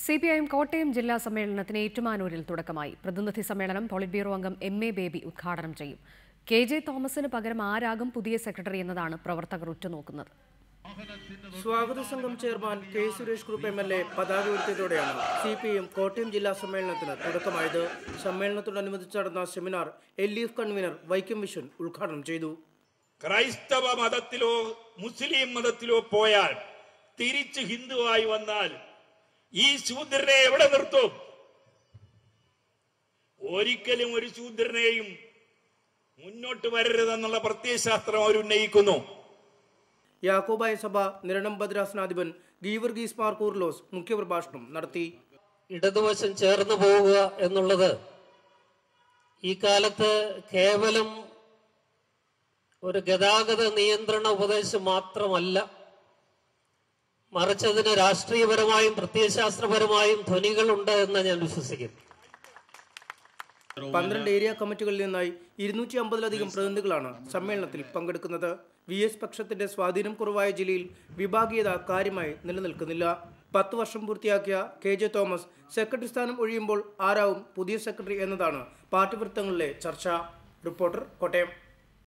C P I M Kottayam ജില്ലാ സമ്മേളനത്തിന് ഏറ്റുമാനൂരിൽ തുടക്കമായി പ്രതിനിധി സമ്മേളനം പോളിറ്റ് ബ്യൂറോ അംഗം എം എ ബേബി ഉദ്ഘാടനം ചെയ്യും കെ ജെ തോമസിന് പകരം ആരാകും പുതിയ സെക്രട്ടറി എന്നതാണ് പ്രവർത്തകർ ഉറ്റുനോക്കുന്നത് സ്വാഗത സംഘം chairman K Suresh Kurup M L A പതാക ഉയർത്തിയതോടെയാണ് സി പി എം കോട്ടയം ജില്ലാ സമ്മേളനത്തിന് തുടക്കമായത് സമ്മേളനത്തോടനുബന്ധിച്ച് നടന്ന seminar L D F convenor Vaikom Viswan ഉദ്ഘാടനം ചെയ്തു ക്രൈസ്തവ മതത്തിലോ മുസ്ലിം മതത്തിലോ പോയാൽ തിരിച്ച് ഹിന്ദുവായി വന്നാൽ ഈ ശൂദ്രനെ എവിടെ നിർത്തും ഒരിക്കലും ഒരു ശൂദ്രനെയും മുന്നോട്ട് വരരുതെന്നുള്ള പ്രത്യയശാസ്ത്രം അവർ ഉന്നയിക്കുന്നു യാക്കോബായ സഭ നിരണം ഭദ്രാസനാധിപൻ ഗീവർഗീസ് മാർ കൂർലോസ് മുഖ്യപ്രഭാഷണം നടത്തി ഇടതുവശം ചേർന്ന് പോവുക എന്നുള്ളത് ഈ കാലത്ത് കേവലം ഒരു ഗതാഗത നിയന്ത്രണ ഉപദേശം മാത്രമല്ല മറിച്ച് അതിന് രാഷ്ട്രീയപരമായും പ്രത്യയശാസ്ത്രപരമായും ധ്വനികളുണ്ട് എന്ന് ഞാൻ വിശ്വസിക്കുന്നു പന്ത്രണ്ട് ഏരിയ കമ്മിറ്റികളിൽ നിന്നായി ഇരുന്നൂറ്റി അമ്പതിലധികം പ്രതിനിധികളാണ് സമ്മേളനത്തിൽ പങ്കെടുക്കുന്നത് വി എസ് പക്ഷത്തിന്റെ സ്വാധീനം കുറവായ ജില്ലയിൽ വിഭാഗീയത കാര്യമായി നിലനിൽക്കുന്നില്ല പത്ത് വർഷം പൂർത്തിയാക്കിയ കെ ജെ തോമസ് സെക്രട്ടറി സ്ഥാനം ഒഴിയുമ്പോൾ ആരാവും പുതിയ സെക്രട്ടറി എന്നതാണ് പാർട്ടി വൃത്തങ്ങളിലെ ചർച്ച റിപ്പോർട്ടർ കോട്ടയം